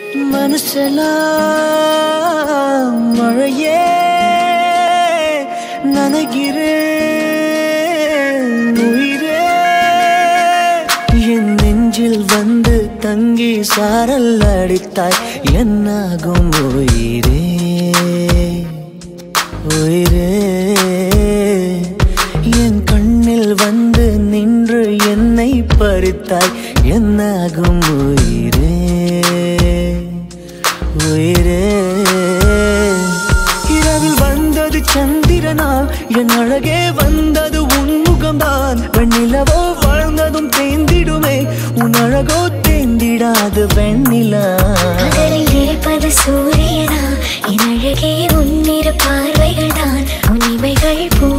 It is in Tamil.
மனசெல்லாம் மழையே நனைகிறேன் உயிரே என் நெஞ்சில் வந்து தங்கி சாரல் அடித்தாய் என்னாகும் உயிரே உயிரே என் கண்ணில் வந்து நின்று என்னை பறித்தாய் என்னாகும் உயிரே உயிரே இரவில் வந்தது சந்திரனால் என் அழகே வந்தது உன் முகம்தான் வெண்ணிலவோ வாழ்ந்ததும் தேந்திடுமே உன் அழகோ தேந்திடாது வெண்ணிலா பகலில் இருப்பது சூரியனா என் அழகே உன்னிரு பார்வைகள் தான் உன்னிமைகள் பூ